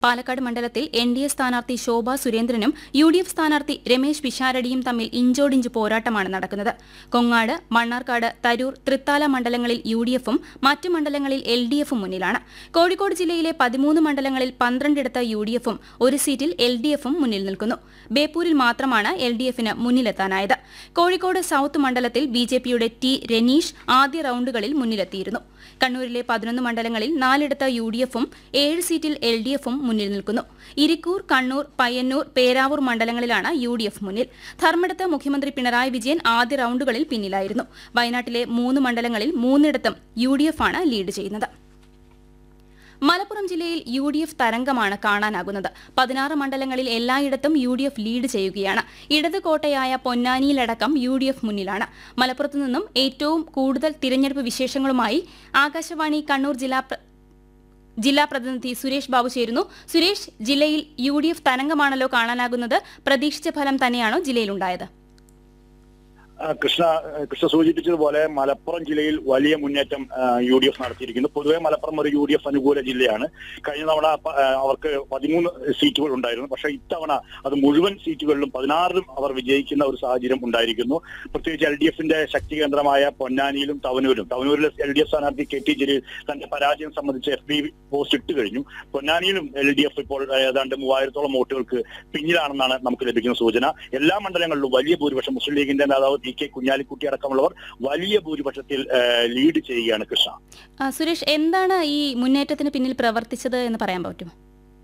പാലക്കാട് മണ്ഡലത്തിൽ N D A സ്ഥാനാർത്ഥി ശോഭ സുരേന്ദ്രനും യു ഡി എഫ് സ്ഥാനാർത്ഥി രമേശ് പിഷാരടിയും തമ്മിൽ ഇഞ്ചോടിഞ്ച് പോരാട്ടമാണ് നടക്കുന്നത് കൊങ്ങാട് മണ്ണാർക്കാട് തരൂർ തൃത്താല മണ്ഡലങ്ങളിൽ യു ഡി എഫും മറ്റ് മണ്ഡലങ്ങളിൽ എൽ ഡി എഫും മുന്നിലാണ് കോഴിക്കോട് ജില്ലയിലെ പതിമൂന്ന് മണ്ഡലങ്ങളിൽ പന്ത്രണ്ടിടത്ത് യു ഡി എഫും ഒരു സീറ്റിൽ എൽ ഡി എഫും മുന്നിൽ നിൽക്കുന്നു ബേപ്പൂരിൽ മാത്രമാണ് എൽ ഡി എഫിന് മുന്നിലെത്താനായത് കോഴിക്കോട് സൌത്ത് മണ്ഡലത്തിൽ ബി ജെ പിയുടെ ടി രനീഷ് ആദ്യ റൌണ്ടുകളിൽ മുന്നിലെത്തിയിരുന്നു കണ്ണൂരിലെ പതിനൊന്ന് മണ്ഡലങ്ങളിൽ നാലിടത്ത് യു ഡി എഫും ഏഴ് സീറ്റിൽ എൽ ഡി എഫും മുന്നിൽ നിൽക്കുന്നു ഇരിക്കൂർ കണ്ണൂർ പയ്യന്നൂർ പേരാവൂർ മണ്ഡലങ്ങളിലാണ് യു ഡി എഫ് മുന്നിൽ ധർമ്മടത്ത് മുഖ്യമന്ത്രി പിണറായി വിജയൻ ആദ്യ റൌണ്ടുകളിൽ പിന്നിലായിരുന്നു വയനാട്ടിലെ മൂന്ന് മണ്ഡലങ്ങളിൽ മൂന്നിടത്തും യു ഡി എഫ് ആണ് ലീഡ് ചെയ്യുന്നത് മലപ്പുറം ജില്ലയിൽ യു ഡി എഫ് തരംഗമാണ് കാണാനാകുന്നത് പതിനാറ് മണ്ഡലങ്ങളിൽ എല്ലായിടത്തും യു ഡി എഫ് ലീഡ് ചെയ്യുകയാണ് ഇടത് കോട്ടയായ പൊന്നാനിയിലടക്കം യു ഡി എഫ് മുന്നിലാണ് മലപ്പുറത്തു നിന്നും ഏറ്റവും കൂടുതൽ തിരഞ്ഞെടുപ്പ് വിശേഷങ്ങളുമായി ആകാശവാണി കണ്ണൂർ ജില്ലാ പ്ര- ജില്ലാ പ്രതിനിധി സുരേഷ് ബാബു ചേരുന്നു സുരേഷ് ജില്ലയിൽ യു ഡി എഫ് തരംഗമാണല്ലോ കാണാനാകുന്നത് പ്രതീക്ഷിച്ച ഫലം തന്നെയാണോ ജില്ലയിലുണ്ടായത് ആ, കൃഷ്ണ കൃഷ്ണ സൂചിപ്പിച്ചതുപോലെ മലപ്പുറം ജില്ലയിൽ വലിയ മുന്നേറ്റം യു ഡി എഫ് നടത്തിയിരിക്കുന്നു പൊതുവെ മലപ്പുറം ഒരു യു ഡി എഫ് അനുകൂല ജില്ലയാണ് കഴിഞ്ഞ തവണ പ- ആ, അവർക്ക് പതിമൂന്ന് സീറ്റുകൾ ഉണ്ടായിരുന്നു പക്ഷെ ഇത്തവണ അത് മുഴുവൻ സീറ്റുകളിലും പതിനാറിലും അവർ വിജയിക്കുന്ന ഒരു സാഹചര്യം ഉണ്ടായിരിക്കുന്നു പ്രത്യേകിച്ച് എൽ ഡി എഫിന്റെ ശക്തി കേന്ദ്രമായ പൊന്നാനിയിലും തവനൂരും തവനൂരിലെ എൽ ഡി എഫ് സ്ഥാനാർത്ഥി കെ ടി ജലീൽ തന്റെ പരാജയം സംബന്ധിച്ച് എഫ് ബി പോസ്റ്റ് ഇട്ട് കഴിഞ്ഞു പൊന്നാനിയിലും എൽ ഡി എഫ് ഇപ്പോൾ ഏതാണ്ട് മൂവായിരത്തോളം വോട്ടുകൾക്ക് പിന്നിലാണെന്നാണ് നമുക്ക് ലഭിക്കുന്ന സൂചന എല്ലാ മണ്ഡലങ്ങളിലും വലിയ ഭൂരിപക്ഷം മുസ്ലിം ലീഗിന്റെ നേതാവ് പി കെ കുഞ്ഞാലിക്കുട്ടി അടക്കമുള്ളവർ വലിയ ഭൂരിപക്ഷത്തിൽ ആ, ലീഡ് ചെയ്യുകയാണ് കൃഷ്ണ ആ, സുരേഷ് എന്താണ് ഈ മുന്നേറ്റത്തിന് പിന്നിൽ പ്രവർത്തിച്ചത് എന്ന് പറയാൻ പറ്റുമോ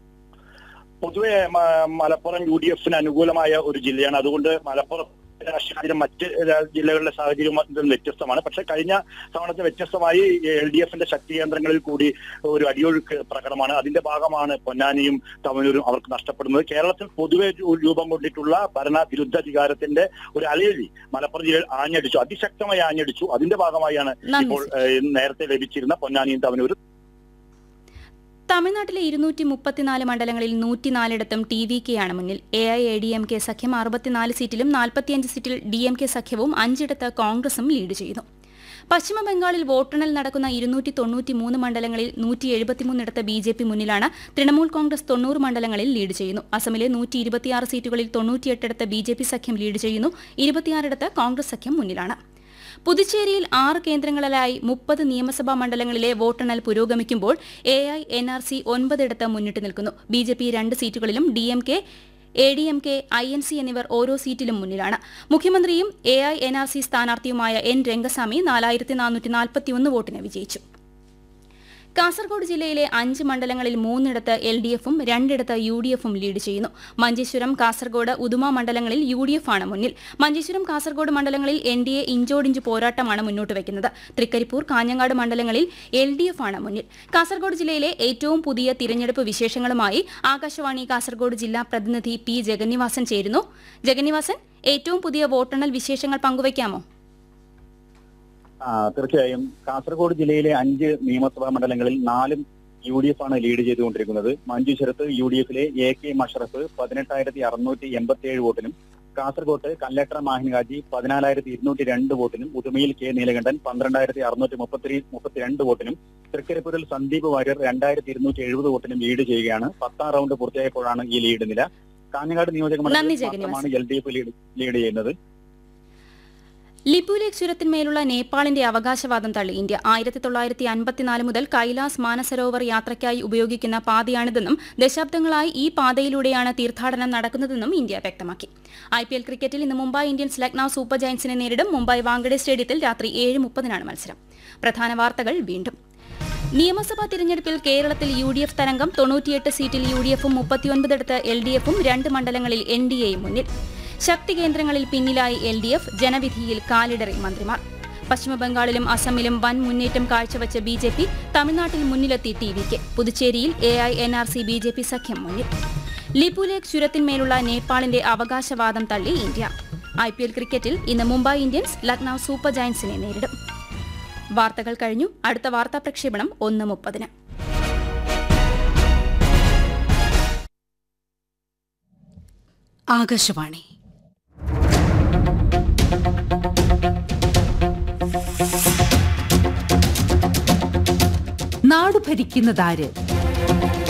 പൊതുവെ മ- മലപ്പുറം യു ഡി എഫിന് അനുകൂലമായ ഒരു ജില്ലയാണ് അതുകൊണ്ട് മലപ്പുറം രാഷ്ട്രീയ സാഹചര്യം മറ്റ് രാ- ജില്ലകളിലെ സാഹചര്യം ഇതിൽ വ്യത്യസ്തമാണ് പക്ഷെ കഴിഞ്ഞ തവണത്തെ വ്യത്യസ്തമായി എൽ ഡി എഫിന്റെ ശക്തി കേന്ദ്രങ്ങളിൽ കൂടി ഒരു അടിയൊഴുക്ക് പ്രകടമാണ് അതിന്റെ ഭാഗമാണ് പൊന്നാനിയും തമിഴൂരും അവർക്ക് നഷ്ടപ്പെടുന്നത് കേരളത്തിൽ പൊതുവെ രൂ- രൂപം കൊണ്ടിട്ടുള്ള ഭരണവിരുദ്ധ അധികാരത്തിന്റെ ഒരു അലയലി മലപ്പുറം ജില്ലയിൽ ആഞ്ഞടിച്ചു അതിശക്തമായി ആഞ്ഞടിച്ചു അതിന്റെ ഭാഗമായാണ് നന്ദി ഇപ്പോൾ ഏഹ്, നേരത്തെ ലഭിച്ചിരുന്ന പൊന്നാനിയും തവനൂരും തമിഴ്നാട്ടിലെ ഇരുന്നൂറ്റി മുപ്പത്തിനാല് മണ്ഡലങ്ങളിൽ നൂറ്റിനാലിടത്തും ടി വി കെയാണ് മുന്നിൽ A I A D M K സഖ്യം അറുപത്തിനാല് സീറ്റിലും നാൽപ്പത്തിയഞ്ച് സീറ്റിൽ ഡി എം കെ സഖ്യവും അഞ്ചിടത്ത് കോൺഗ്രസും ലീഡ് ചെയ്യുന്നു പശ്ചിമ ബംഗാളിൽ വോട്ടെണ്ണൽ നടക്കുന്ന ഇരുന്നൂറ്റി തൊണ്ണൂറ്റി മൂന്ന് മണ്ഡലങ്ങളിൽ നൂറ്റി എഴുപത്തിമൂന്നിടത്ത് ബി ജെ പി മുന്നിലാണ് തൃണമൂൽ കോൺഗ്രസ് തൊണ്ണൂറ് മണ്ഡലങ്ങളിൽ ലീഡ് ചെയ്യുന്നു അസമിലെ നൂറ്റി ഇരുപത്തിയാറ് സീറ്റുകളിൽ തൊണ്ണൂറ്റിയെട്ടിടത്ത് ബി ജെ പി സഖ്യം ലീഡ് ചെയ്യുന്നു ഇരുപത്തിയാറിടത്ത് കോൺഗ്രസ് സഖ്യം മുന്നിലാണ് പുതുച്ചേരിയിൽ ആറ് കേന്ദ്രങ്ങളിലായി മുപ്പത് നിയമസഭാ മണ്ഡലങ്ങളിലെ വോട്ടെണ്ണൽ പുരോഗമിക്കുമ്പോൾ A I N R C ഒൻപതിടത്ത് മുന്നിട്ട് നിൽക്കുന്നു ബി ജെ പി രണ്ട് സീറ്റുകളിലും D M K A D M K I N C എന്നിവർ ഓരോ സീറ്റിലും മുന്നിലാണ് മുഖ്യമന്ത്രിയും A I N R C സ്ഥാനാർത്ഥിയുമായ എൻ രംഗസ്വാമി നാലായിരത്തി നാനൂറ്റി നാൽപ്പത്തിയൊന്ന് വോട്ടിന് വിജയിച്ചു കാസർഗോഡ് ജില്ലയിലെ അഞ്ച് മണ്ഡലങ്ങളിൽ മൂന്നിടത്ത് എൽ ഡി എഫും രണ്ടിടത്ത് യു ഡി എഫും ലീഡ് ചെയ്യുന്നു മഞ്ചേശ്വരം കാസർഗോഡ് ഉദുമ മണ്ഡലങ്ങളിൽ യു ഡി എഫ് ആണ് മുന്നിൽ മഞ്ചേശ്വരം കാസർഗോഡ് മണ്ഡലങ്ങളിൽ എൻ ഡി എ ഇഞ്ചോടിഞ്ച് പോരാട്ടമാണ് മുന്നോട്ട് വയ്ക്കുന്നത് തൃക്കരിപ്പൂർ കാഞ്ഞങ്ങാട് മണ്ഡലങ്ങളിൽ എൽ ഡി എഫ് ആണ് മുന്നിൽ കാസർഗോഡ് ജില്ലയിലെ ഏറ്റവും പുതിയ തിരഞ്ഞെടുപ്പ് വിശേഷങ്ങളുമായി ആകാശവാണി കാസർഗോഡ് ജില്ലാ പ്രതിനിധി പി ജഗന്നിവാസൻ ചേരുന്നു ജഗന്നിവാസൻ ഏറ്റവും പുതിയ വോട്ടെണ്ണൽ വിശേഷങ്ങൾ പങ്കുവയ്ക്കാമോ ആ, തീർച്ചയായും കാസർഗോഡ് ജില്ലയിലെ അഞ്ച് നിയമസഭാ മണ്ഡലങ്ങളിൽ നാലും യു ഡി എഫ് ആണ് ലീഡ് ചെയ്തുകൊണ്ടിരിക്കുന്നത് മഞ്ചേശ്വരത്ത് യു ഡി എഫിലെ എ കെ മഷറഫ് പതിനെട്ടായിരത്തി അറുന്നൂറ്റി എൺപത്തി ഏഴ് വോട്ടിനും കാസർഗോട്ട് കല്ലട്ര മാഹിൻഗാജി പതിനാലായിരത്തി ഇരുന്നൂറ്റി രണ്ട് വോട്ടിനും ഉദുമയിൽ കെ നീലകണ്ഠൻ പന്ത്രണ്ടായിരത്തി അറുന്നൂറ്റി മുപ്പത്തി മുപ്പത്തിരണ്ട് വോട്ടിനും തൃക്കരിപ്പൂരിൽ സന്ദീപ് വാര്യർ രണ്ടായിരത്തി ഇരുന്നൂറ്റി എഴുപത് വോട്ടിനും ലീഡ് ചെയ്യുകയാണ് പത്താം റൗണ്ട് പൂർത്തിയായപ്പോഴാണ് ഈ ലീഡ് നില കാഞ്ഞങ്ങാട് നിയോജക നന്ദി, മണ്ഡലത്തിൽ ജഗന്നിവാസൻ. മാത്രമാണ് L D F lead lead ചെയ്യുന്നത് ലിപുലേഖ് ചുരത്തിന്മേലുള്ള നേപ്പാളിന്റെ അവകാശവാദം തള്ളി ഇന്ത്യ ആയിരത്തി തൊള്ളായിരത്തി അൻപത്തിനാല് മുതൽ കൈലാസ് മാനസരോവർ യാത്രയ്ക്കായി ഉപയോഗിക്കുന്ന പാതയാണിതെന്നും ദശാബ്ദങ്ങളായി ഈ പാതയിലൂടെയാണ് തീർത്ഥാടനം നടക്കുന്നതെന്നും ഇന്ത്യ വ്യക്തമാക്കി ഐ പി എൽ ക്രിക്കറ്റിൽ ഇന്ന് മുംബൈ ഇന്ത്യൻസ് ലക്നൌ സൂപ്പർ ജയൻസിനെ നേരിടും മുംബൈ വാങ്കഡെ സ്റ്റേഡിയത്തിൽ രാത്രി ഏഴ് മുപ്പതിനാണ് മത്സരം പ്രധാന വാർത്തകൾ വീണ്ടും നിയമസഭാ തിരഞ്ഞെടുപ്പിൽ കേരളത്തിൽ യു ഡി എഫ് തരംഗം തൊണ്ണൂറ്റിയെട്ട് സീറ്റിൽ യു ഡി എഫും മുപ്പത്തിയൊൻപതിടത്ത് എൽ ഡി എഫും രണ്ട് മണ്ഡലങ്ങളിൽ എൻ ഡി എയും മുന്നിൽ ശക്തി കേന്ദ്രങ്ങളിൽ പിന്നിലായി എൽ ഡി എഫ് ജനവിധിയിൽ കാലിടറി മന്ത്രിമാർ പശ്ചിമബംഗാളിലും അസമിലും വൻ മുന്നേറ്റം കാഴ്ചവെച്ച ബി ജെ പി തമിഴ്നാട്ടിൽ മുന്നിലെത്തി ടി വിക്ക് പുതുച്ചേരിയിൽ A I N R C B J P സഖ്യം മുന്നിൽ ലിപുലേഖ് ചുരത്തിന്മേലുള്ള നേപ്പാളിന്റെ അവകാശവാദം തള്ളി ഇന്ത്യ ഐ പി എൽ ക്രിക്കറ്റിൽ ഇന്ന് മുംബൈ ഇന്ത്യൻസ് ലക്നൌ സൂപ്പർ ജയൻസിനെ നേരിടും വാർത്തകൾ കഴിഞ്ഞു അടുത്ത വാർത്താ പ്രക്ഷേപണം ഒന്ന് മുപ്പതിന് ആകാശവാണി നാടു ഭരിക്കുന്നതാര്